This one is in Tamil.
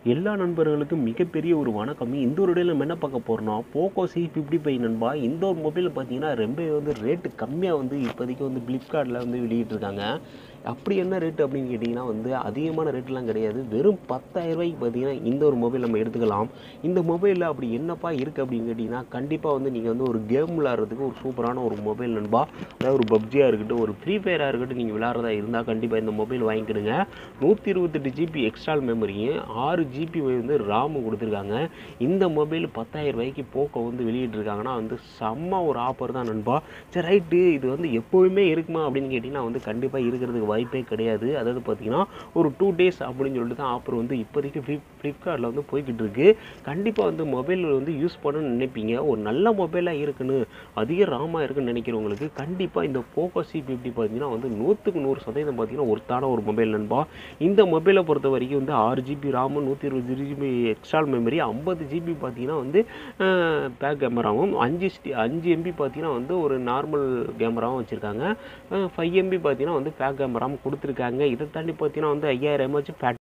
எல்லா நண்பர்களுக்கும் மிகப்பெரிய ஒரு வணக்கம் இந்த ஒரு இடையில நம்ம என்ன பார்க்க போறோம்னா போக்கோ சி ஃபிஃப்டி ஃபைவ் நண்பா இந்த ஒரு மொபைல் பார்த்தீங்கன்னா ரொம்ப வந்து ரேட்டு கம்மியாக வந்து இப்போதைக்கு வந்து ஃப்ளிப்கார்ட்டில் வந்து வெளியிட்டிருக்காங்க அப்படி என்ன ரேட்டு அப்படின்னு கேட்டிங்கன்னா வந்து அதிகமான ரேட்டுலாம் கிடையாது வெறும் பத்தாயிரம் ரூபாய்க்கு பார்த்தீங்கன்னா இந்த ஒரு மொபைல் நம்ம எடுத்துக்கலாம் இந்த மொபைலில் அப்படி என்னப்பா இருக்குது அப்படின்னு கேட்டிங்கன்னா கண்டிப்பாக வந்து நீங்கள் வந்து ஒரு கேம் விளாட்றதுக்கு ஒரு சூப்பரான ஒரு மொபைல் நண்பா அதாவது ஒரு பப்ஜியாக இருக்கட்டும் ஒரு ஃப்ரீ ஃபயராக இருக்கட்டும் நீங்கள் விளாட்றதா இருந்தால் கண்டிப்பாக இந்த மொபைல் வாங்கிக்கிடுங்க நூற்றி இருபத்தெட்டு ஜிபி எக்ஸ்ட்ரால் மெமரியும் ஆறு ஜிபி வந்து ராமு கொடுத்துருக்காங்க இந்த மொபைல் பத்தாயிரம் ரூபாய்க்கு போக்கோ வந்து வெளியிட்டிருக்காங்கன்னா வந்து செம்ம ஒரு ஆஃபர் தான் நண்பா சரி ரைட்டு இது வந்து எப்போவுமே இருக்குமா அப்படின்னு கேட்டிங்கன்னா வந்து கண்டிப்பாக இருக்கிறதுக்கு வாய்ப்பே கிடையாது அதாவது பார்த்தீங்கன்னா ஒரு டூ டேஸ் அப்படின்னு சொல்லிட்டு தான் ஆஃபர் வந்து இப்போதைக்கு ஃப்ளிப் ஃப்ளிப்கார்ட்டில் வந்து போய்கிட்டு இருக்கு கண்டிப்பாக வந்து மொபைல் வந்து யூஸ் பண்ணணும்னு நினைப்பீங்க ஒரு நல்ல மொபைலாக இருக்குன்னு அதிக ராமாக இருக்குன்னு நினைக்கிறவங்களுக்கு கண்டிப்பாக இந்த போக்கோ சி ஃபிஃப்டி பார்த்தீங்கன்னா வந்து நூற்றுக்கு நூறு சதவீதம் பார்த்தீங்கன்னா ஒருத்தான ஒரு மொபைல் நண்பா இந்த மொபைலை பொறுத்த வரைக்கும் வந்து ஆறு ஜிபி ராமு நூற்றி இருபது ஜிபி எக்ஸ்ட்ரால் மெமரி ஐம்பது ஜிபி பார்த்தீங்கன்னா வந்து பேக் கேமராவும் அஞ்சு ஸ்டி- அஞ்சு எம்பி பார்த்தீங்கன்னா வந்து ஒரு நார்மல் கேமராவும் வச்சுருக்காங்க ஃபைவ் எம்பி பார்த்தீங்கன்னா வந்து பேக் கேமராவும் கொடுத்துருக்காங்க இதை தாண்டி பார்த்தீங்கன்னா வந்து ஐயாயிரம் எம்ஹெச்